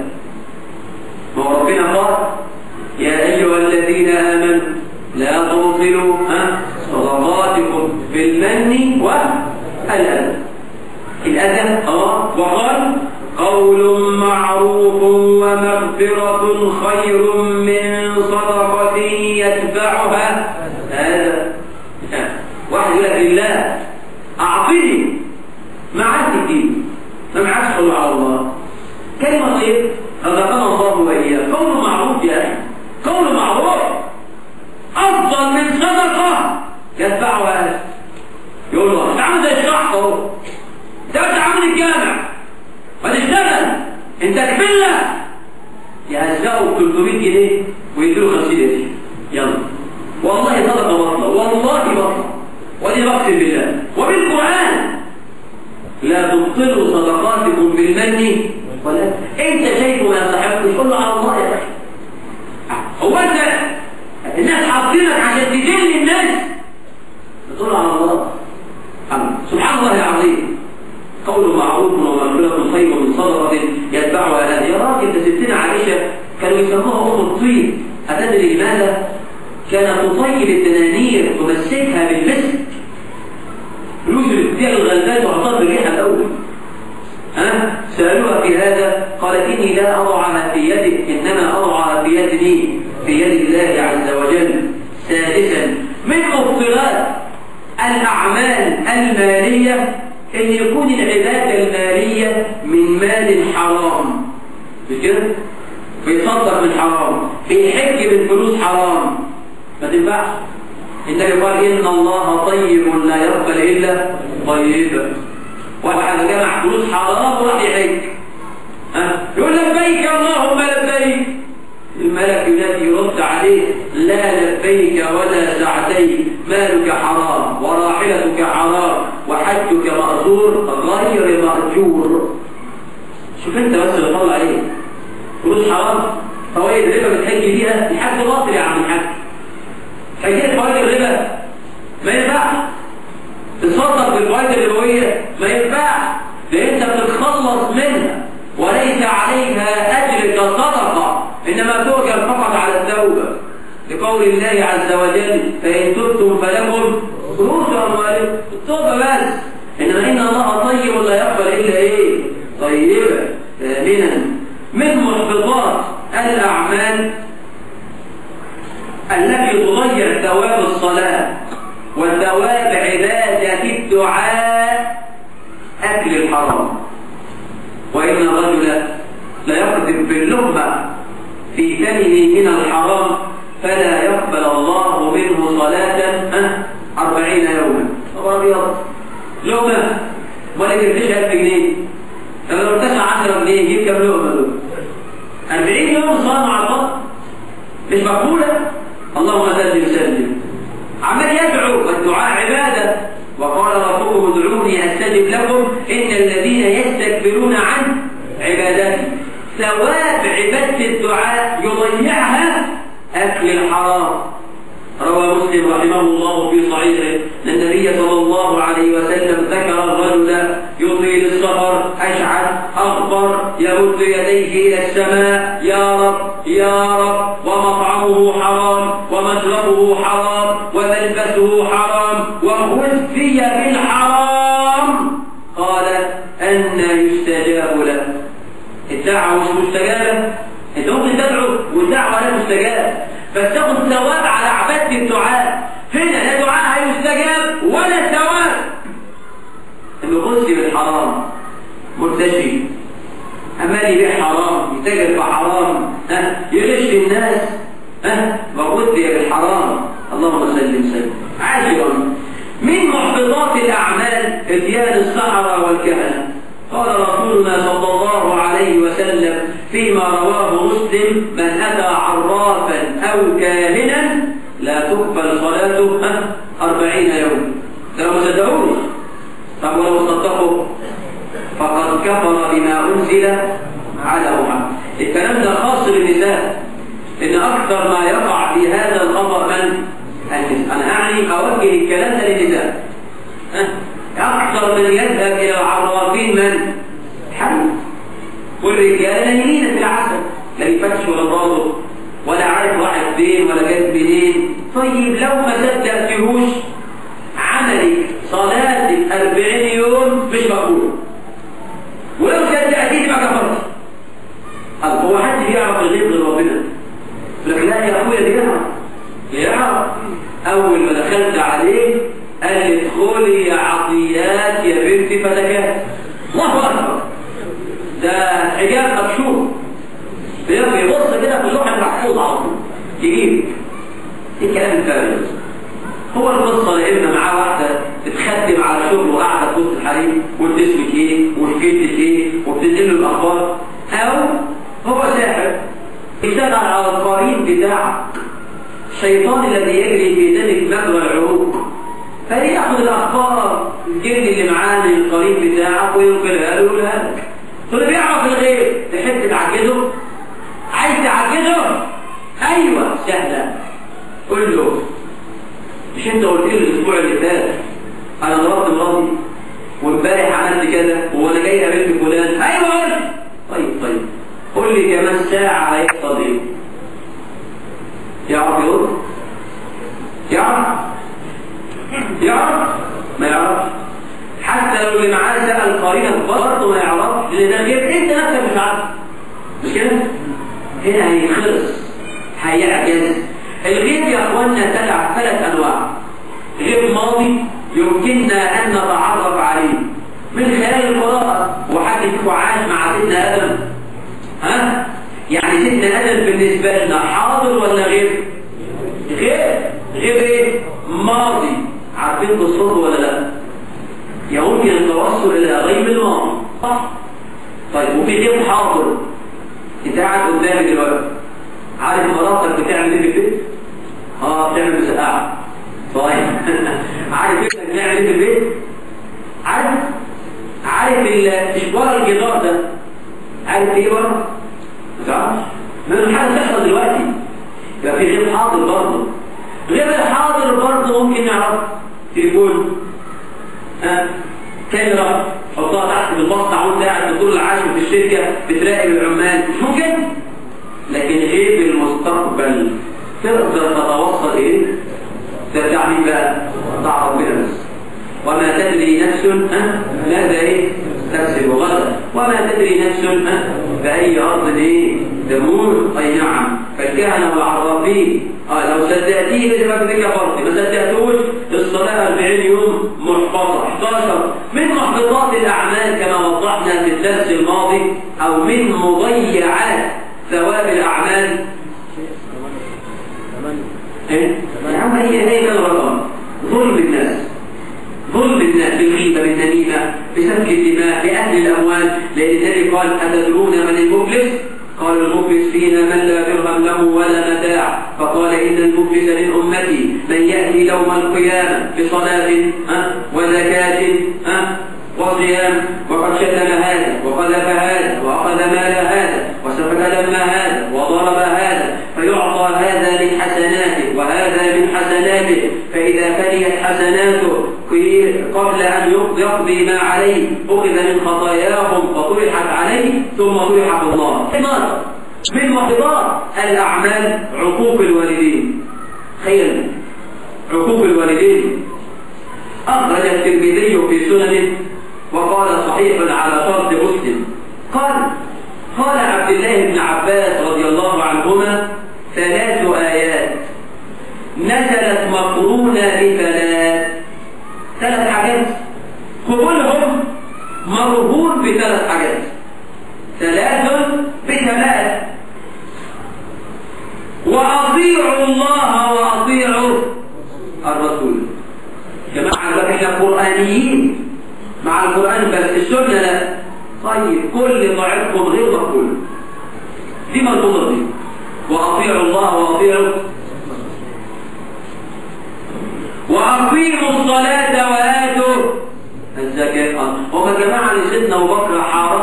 ما هو ربنا قال يا أيها الذين آمنوا لا تبطلوا ها صدقاتكم بالمن والأذى الأذى اه وقال قول معروف ومغفرة خير من صدقة يتبعها هذا واحد يقول لك لله أعطني ما عاد كتير ما معادش حلو على الله كلمة طيب رزقنا الله وإياه قول معروف يا أخي قول معروف أفضل من صدقة يتبعها هذا يقول له انت عامل زي الشحط اهو انت بس عامل الجامع ما تشتغل انت كفله يهزقوا ب 300 جنيه ويديله 50 جنيه يلا والله صدقه بطله والله بطله ودي بقسم بالله وبالقران لا تبطلوا صدقاتكم بالمن ولا انت شايفه ما يستحقش قول له على الله يا اخي هو انت الناس حاطينك عشان تدل الناس تقول على الله سبحان الله العظيم قول معروف ومغفرة خير من صدقة يتبعها هذه يا راجل ده ستنا عائشة كانوا يسموها أم الطين أتدري لماذا؟ كانت تطيب الدنانير تمسكها بالمسك فلوس الابتداء الغلبان وعطاها بالريحة الأول ها؟ سألوها في هذا قالت إني لا أضعها في يدك إنما أضعها في يد مين؟ في يد الله عز وجل سادسا من مبطلات الأعمال المالية أن يكون العبادة المالية من مال حرام مش كده؟ بيصدق من حرام بيحج من فلوس حرام ما تنفعش النبي قال إن الله طيب لا يقبل إلا طيبا واحد جمع فلوس حرام وراح يحج ها يقول لبيك اللهم لبيك الملك ينادي يرد عليه لا لبيك ولا سعديك مالك حرام وراحلتك حرام وحجك مأجور غير مأجور شوف انت بس اللي طلع ايه فلوس حرام فوائد الربا بتحج بيها الحج باطل يا عم الحاج حجيت فوائد الربا ما ينفعش تصدق بالفوائد الربويه ما ينفعش لان انت بتتخلص منها وليس عليها اجر كصدقه انما تؤجر فقط على التوبه لقول الله عز وجل فان تبتم فلكم رؤوس اموالكم التوبه بس انما ان الله طيب لا يقبل الا ايه طيبا ثامنا من محبطات الاعمال التي تضيع ثواب الصلاه وثواب عباده الدعاء اكل الحرام وان الرجل ليقذف باللقمه في فمه من الحرام فلا يقبل الله منه صلاة أربعين يوما طب أبيض لقمة ولا يجيبش ألف جنيه طب لو ارتفع 10 جنيه يجيب كام لقمة دول؟ 40 يوم صلاة مع الله مش مقبولة اللهم سلم سلم عمال يدعو والدعاء عبادة وقال ربكم ادعوني أستجب لكم إن الذين يستكبرون عن عبادتي ثواب عبادة الدعاء يضيعها أكل الحرام روى مسلم رحمه الله في صحيحه أن النبي صلى الله عليه وسلم ذكر الرجل يطيل السفر أشعث أغبر يمد يديه إلى السماء يا رب يا رب ومطعمه حرام ومشربه حرام وملبسه حرام وغذي بالحرام قال أن يستجاب له الدعوة مش مستجابة انت ممكن تدعو والدعوة لا مستجابة بس تاخد ثواب على عبادة الدعاء هنا لا دعاء هيستجاب ولا ثواب انه غزي بالحرام مرتشي عمال يبيع حرام يتاجر في حرام ها يغش الناس ها وغذي بالحرام اللهم سلم سلم عاشرا من محبطات الاعمال اتيان السحرة والكهنة قال رسولنا صلى الله عليه وسلم فيما رواه مسلم من أتى عرافا أو كاهنا لا تقبل صلاته أربعين يوم ده ما صدقوش كفر بما أنزل على محمد الكلام ده خاص بالنساء إن أكثر ما يقع في هذا الخطأ من النساء أنا أعني أوجه الكلام ده للنساء أكثر من يذهب إلى العرافين من حي والرجال نايمين في العسل لا يفتش ولا ضابط ولا عارف راح فين ولا جاي منين طيب لو ما صدقتهوش عملك صلاتك 40 يوم مش مقبول ولو صدقتيه ما كفرت هو حد بيعرف الغيب غير ربنا لكن لا يا اخويا بيعرف بيعرف اول ما دخلت عليه قال لي ادخلي يا عطيات يا بنتي فتكات الله اكبر ده حجاب مكشوف بيبص كده في اللوحه المحفوظ على طول يجيب ايه الكلام الفارغ هو القصه لان معاه واحده بتخدم على شغل وقاعده في وسط الحريم وانت اسمك ايه وشكيتك ايه وبتنقل له الاخبار او هو ساحر اشتغل على القرين بتاعك الشيطان الذي يجري في ذلك مجرى العروق فياخذ الاخبار الجن اللي معاه من القرين بتاعك وينقلها له ويقولها لك تقول بيعرف الغيب تحب تعجزه عايز تعجزه ايوه سهله قول له مش انت قلت لي الاسبوع اللي فات انا ضربت مراتي وامبارح عملت كذا وانا جاي قابلت فلان ايوه قلت طيب طيب قول لي كمان ساعه هيحصل ايه يعرف يرد يعرف يعرف ما يعرفش حتى لو اللي معاه سأل قرينك برضه ما يعرفش لان ده غير انت نفسك مش عارف مش كده؟ هنا هيخلص هيعجز الغيب يا اخوانا ثلاث ثلاث انواع غيب ماضي يمكننا ان نتعرف عليه من خلال القراءة وحد فيكم عاش مع سيدنا ادم ها؟ يعني سيدنا ادم بالنسبة لنا حاضر ولا غيب؟ غيب غيب ايه؟ ماضي عارفين قصته ولا لا؟ يمكن التوصل الى غيب الماضي صح؟ طيب وفي غيب حاضر انت قاعد قدامي دلوقتي عارف مراتك بتعمل ايه في البيت؟ اه بتعمل مسقعه طيب عارف ابنك بيعمل ايه في البيت؟ عارف عارف ال- ورا الجدار ده عارف ايه ورا؟ ما تعرفش ما الحاجه تحصل دلوقتي يبقى في غير حاضر برضه غير الحاضر برضه ممكن نعرف تليفون ها كاميرا حطها تحت بالمصنع وانت قاعد في طول العاشر في الشركه بتراقب العمال مش ممكن لكن غيب المستقبل تقدر تتوصل اليه ده بتاع مين بقى؟ بتاع ربنا بس وما تدري نفس ها ماذا ايه؟ تكسب غدا وما تدري نفس ها بأي أرض ايه؟ تموت أي نعم فالكهنة والعرافين اه لو صدقتيه لازم أكتب كفرت ما صدقتوش الصلاة 40 يوم محفظة 11 من محبطات الأعمال كما وضحنا في الدرس الماضي أو من مضيعات ثواب الأعمال ايه؟ يا عم هي هي كده رقم ظلم الناس ظلم الناس بالغيبة بالنميمة بسفك الدماء بأهل الأموال لأن النبي قال أتدرون من المفلس؟ قال المفلس فينا من لا درهم له ولا متاع فقال إن المفلس من أمتي من يأتي يوم القيامة بصلاة ها وزكاة ها وصيام وقد شتم هذا وقذف هذا وأخذ مال هذا وسفك دم هذا وضرب هذا فيعطى هذا من حسناته وهذا من حسناته فإذا فنيت حسناته قبل أن يقضي ما عليه أخذ من خطاياهم وطرحت عليه ثم طرح في النار من محبطات الأعمال عقوق الوالدين خير عقوق الوالدين أخرج الترمذي في سننه وقال صحيح على شرط مسلم قال قال عبد الله بن عباس رضي الله عنهما ثلاث آيات نزلت مقرونة بثلاث ثلاث حاجات قبولهم مرهون بثلاث حاجات ثلاث بثلاث وأطيعوا الله وأطيعوا الرسول جماعة بقى احنا قرآنيين مع القرآن بس السنة لا طيب كل طاعتكم غير مقبول دي ملحوظة دي وأطيعوا الله وأطيعوا وأقيموا الصلاة وآتوا الزكاة هم جماعة لسيدنا أبو بكر حارب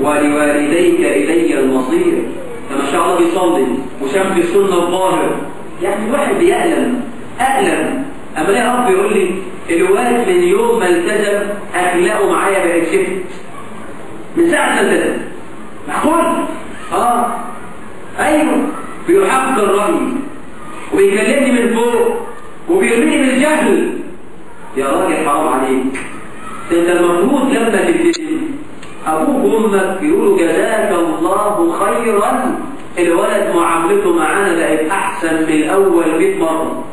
ولوالديك إلي المصير فما شاء الله بيصلي وشاف في السنة الظاهر يعني الواحد بيألم أألم أما ليه رب يقول لي الوالد من يوم ما التزم أخلاقه معايا بقت شفت من ساعة ما التزم معقول؟ آه أيوه بيحقق الرأي وبيكلمني من فوق وبيرميني بالجهل يا راجل حرام عليك انت المفروض لما تبتدي ابوك وامك يقولوا جزاك الله خيرا الولد معاملته معانا بقت احسن من الاول 100 مره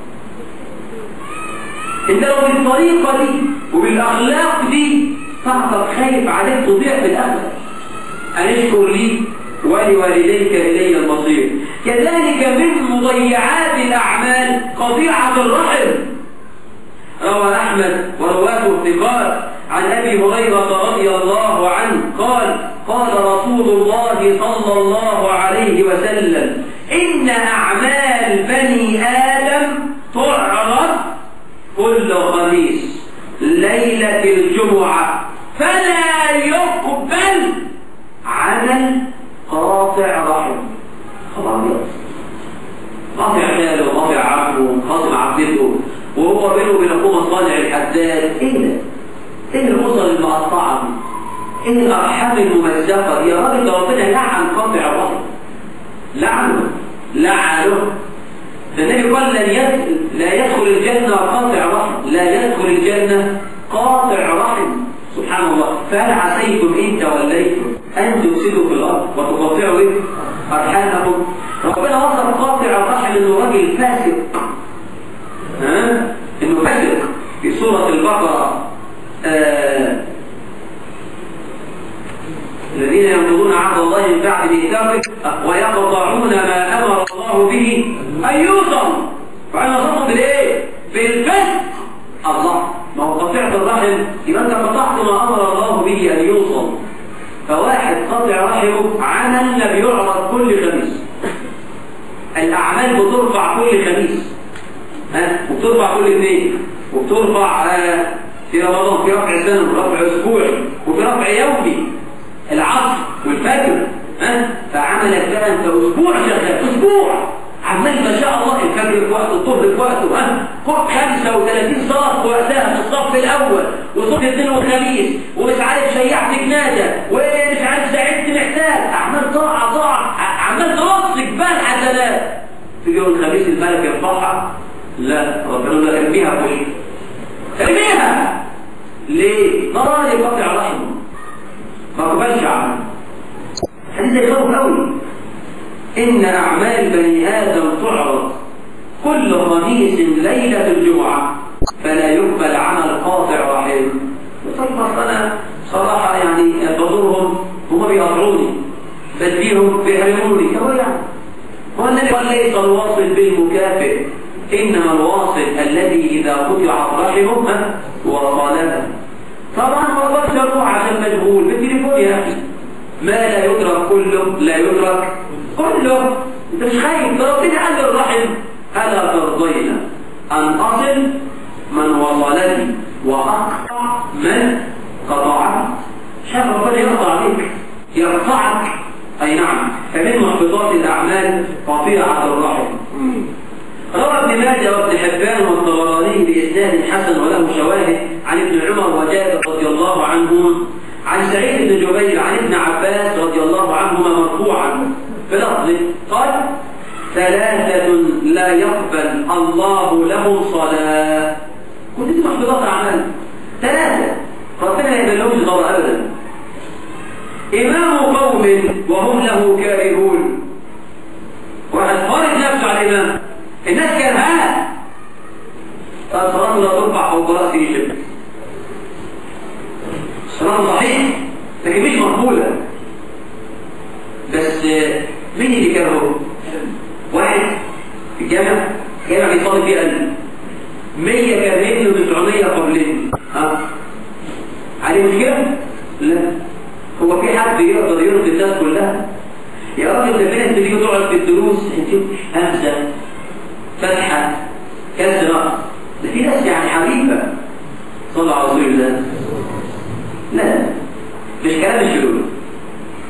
انت لو بالطريقه دي وبالاخلاق دي تعرف خايف عليك تضيع في الاخر انشكر لي ولوالديك الي المصير كذلك من مضيعات الاعمال قطيعه الرحم روى أحمد ورواته الثقات عن أبي هريرة رضي الله عنه قال قال رسول الله صلى الله عليه وسلم إن أعمال بني آدم تعرض كل خميس ليلة الجمعة فلا يقبل عمل قاطع رحم خلاص قاطع خاله وقاطع عمه وقاطع عبدته وهو بينه وبين اخوه مصالح الحداد ايه ده؟ ايه الاسر المقطعه دي؟ ايه الارحام الممزقه دي؟ يا راجل ده ربنا لعن قاطع الرحم لعنه لعنه النبي قال لن يدخل لا يدخل الجنه قاطع رحم لا يدخل الجنه قاطع رحم سبحان الله فهل عسيتم ان توليتم ان تفسدوا في الارض وتقطعوا ايه؟ ارحامكم ربنا وصف قاطع الرحم انه راجل فاسق ها انه فاسق في سورة البقرة آه الذين ينقضون عهد الله من بعد ميثاقه ويقطعون ما امر الله به ان يوصل فانا وصفهم بالايه؟ بالفسق الله ما هو قطيعة الرحم يبقى انت قطعت ما امر الله به ان يوصل فواحد قطع رحمه عمل بيعرض كل خميس الاعمال بترفع كل خميس ها وبترفع كل اثنين وبترفع آه في رمضان في رفع سنة ورفع اسبوعي وفي رفع يومي العصر والفجر ها فعملك بقى انت اسبوع شغال اسبوع عمال ما شاء الله الفجر في وقته الظهر في وقته ها 35 صلاه في وقتها في الصف الاول وصف الاثنين والخميس ومش عارف شيعت جنازه ومش عارف ساعدت محتاج اعمال طاعه طاعه عمال ترص جبال حسنات في يوم الخميس الملك يرفعها لا ربنا لا ارميها في وشك ارميها ليه؟ ضرر قطع رحمه ما قبلش عنه حديث يخوف قوي إن أعمال بني آدم تعرض كل خميس ليلة الجمعة فلا يقبل عمل قاطع رحم طيب أنا صراحة يعني بزورهم هم بيقطعوني بديهم بيحرموني هو يعني هو النبي قال ليس الواصل بالمكافئ إنما الواصل الذي إذا قطعت رحمه وصلها طبعا ما اقدرش اروح عشان مشغول بالتليفون يا اخي ما لا يدرك كله لا يدرك كله انت مش خايف ده ربنا قال الرحم الا ترضين ان اصل من وصلني واقطع من قطعني شاف ربنا يقطع عليك يقطعك اي نعم فمن محبطات الاعمال قطيعه الرحم روى ابن ماجه وابن حبان والطبراني باسناد حسن وله شواهد عن ابن عمر وجابر رضي الله عنهم عن سعيد بن جبير عن ابن عباس رضي الله عنهما مرفوعا بلفظ قال ثلاثة لا يقبل الله لهم صلاة كل دي محبطات أعمال ثلاثة ربنا لا يقبلهمش صلاة أبدا إمام قوم وهم له كارهون واحد خارج نفسه على الإمام الناس كرهاه قال صلاته لا ترفع فوق رأسه شبه الصلاة صحيح لكن مش مقبولة بس مين اللي كرهه؟ واحد في الجامع الجامع بيصلي فيه ألف مية كرهني وتسعمية قبلني ها عليه مشكلة؟ لا هو في حد يقدر يرضي الناس كلها يا راجل ده في ناس بتيجي تقعد في الدروس انت همزه فتحه كسره ده في ناس يعني حريفه صلى على رسول الله لا مش كلام الشرور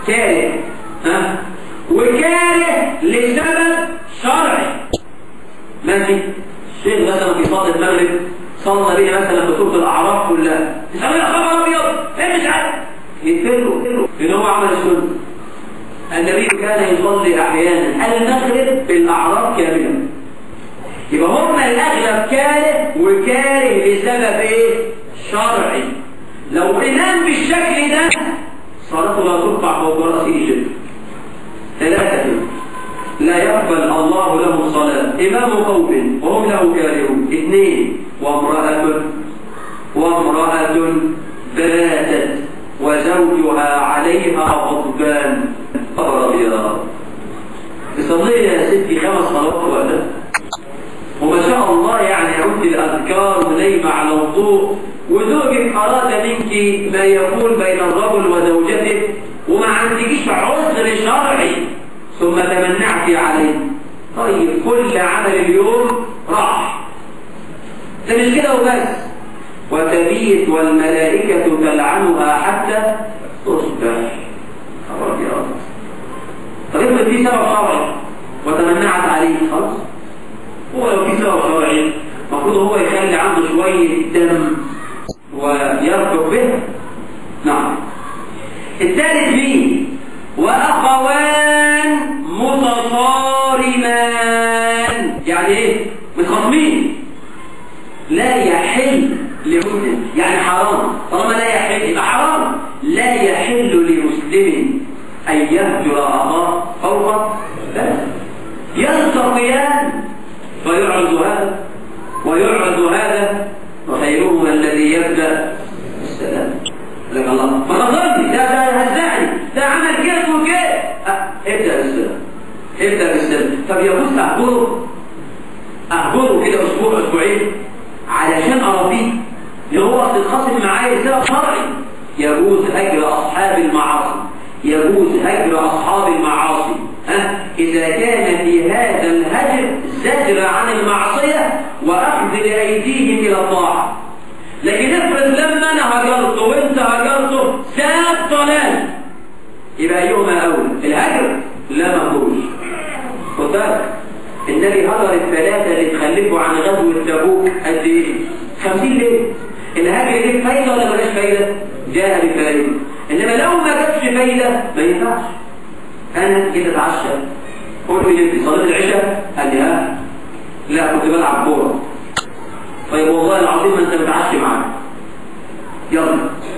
كاره ها وكاره لسبب شرعي ماشي الشيخ مثلا في صلاه المغرب صلى بينا مثلا بسوره الاعراف كلها تسأل يا خبر ابيض ايه مش عارف يقتلوا لان هو عمل السنه النبي كان يصلي احيانا المغرب بالاعراف كامله يبقى هم الاغلب كاره وكاره لسبب ايه شرعي لو امام بالشكل ده صلاته لا ترفع فوق راسه شيء ثلاثه لا يقبل الله له الصلاه امام قوم وهم له كارهون اثنين وامراه وامراه باتت وزوجها عليها غضبان ابيض تصلي يا ستي خمس صلوات ولا وما شاء الله يعني عدت الاذكار ونايمه على وضوء وزوجك اراد منك ما يكون بين الرجل وزوجته وما عندكيش عذر شرعي ثم تمنعت عليه طيب كل عمل اليوم راح ده مش كده وبس وتبيت والملائكة تلعنها حتى تصبح أبيض طب افرض في سبب شرعي وتمنعت عليه خلاص هو لو في سبب شرعي المفروض هو يخلي عنده شوية دم ويرفق به نعم الثالث مين وأخوان متصارمان يعني ايه متخاصمين لا يحل لمسلم يعني حرام طالما لا يحل يبقى حرام لا يحل لمسلم أن يهجر أخاه فوق ثلاث يلتقيان فيعرض هذا ويعرض هذا وخيرهما الذي يبدأ السلام لك الله فنظرني ده ده هزعني ده عمل كده وكده أه ابدأ بالسلام ابدأ بالسلام طب يجوز أهجره أهجره كده أسبوع أسبوعين علشان أرضيه اللي هو تتخاصم معايا سبب شرعي يجوز هجر أصحاب المعاصي يجوز هجر أصحاب المعاصي ها؟ إذا كان في هذا الهجر زجر عن المعصية وأخذ لأيديهم إلى الطاعة لكن افرض لما أنا هجرته وأنت هجرته زاد ضلال يبقى أيهما أول الهجر لا مفروش خد بالك النبي هجر الثلاثة اللي تخلفوا عن غزوة تبوك قد إيه؟ 50 ليه؟ الهجر ليه فايدة ولا ملهاش فايدة؟ جاء بفايدة إنما لو ما جابش فايدة ما ينفعش أنا جيت أتعشى قلت له يبقى صلاة العشاء قال لي ها لا كنت بلعب كورة طيب والله العظيم ما أنت متعشي معايا يلا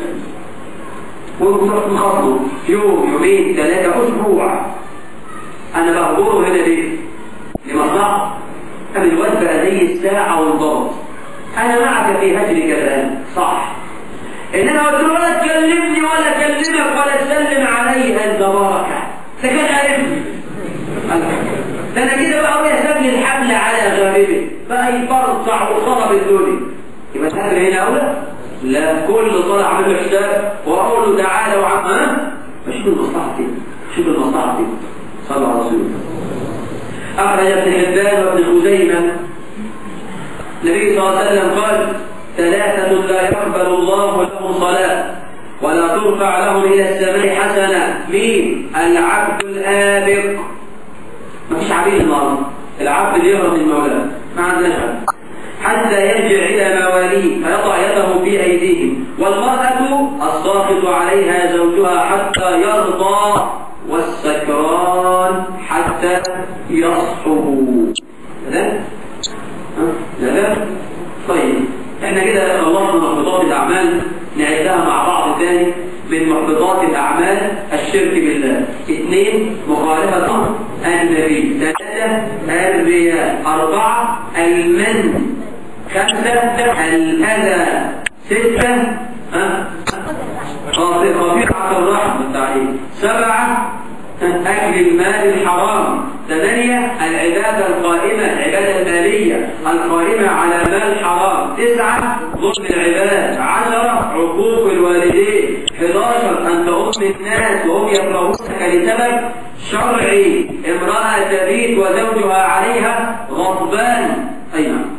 وانت رحت مخاطبه يوم يومين ثلاثة أسبوع أنا بهجره هنا ليه؟ لمصلحة أم الواد بقى زي الساعة والضغط أنا معك في هجرك الآن صح إنما قلت له ولا تكلمني ولا أكلمك ولا تسلم عليها البركة ده كان عارفني ده أنا كده بقى ويا سابني الحمل على غاربه بقى يفرطع وخرب الدنيا يبقى الهجر هنا أولى؟ لا كل طلع عامل له حساب وأقول له تعالى وعم ها؟ شوف المصلحة دي شوف المصلحة دي صلى على رسول الله أخرج ابن حبان وابن خزيمة النبي صلى الله عليه وسلم قال ثلاثة لا يقبل الله لهم صلاة ولا ترفع لهم إلى السماء حسنة مين؟ العبد الآبق ما فيش عبيد النهارده العبد يهرب من مولاه ما عندناش عبد حتى يرجع إلى مواليه فيضع يده في أيديهم والمرأة الساقط عليها زوجها حتى يرضى والسكران حتى يصحبوا لا لا طيب احنا كده خلصنا محبطات الاعمال نعدها مع بعض تاني من محبطات الاعمال الشرك بالله اثنين مخالفه امر النبي ثلاثه الرياء اربعه المن خمسه الاذى سته ها قطيعه الرحم التعليم سبعه أكل المال الحرام ثمانية العبادة القائمة العبادة المالية القائمة على مال حرام تسعة ظلم العباد عشرة عقوق الوالدين 11 أن تؤم الناس وهم يكرهونك لسبب شرعي امرأة تبيت وزوجها عليها غضبان أي نعم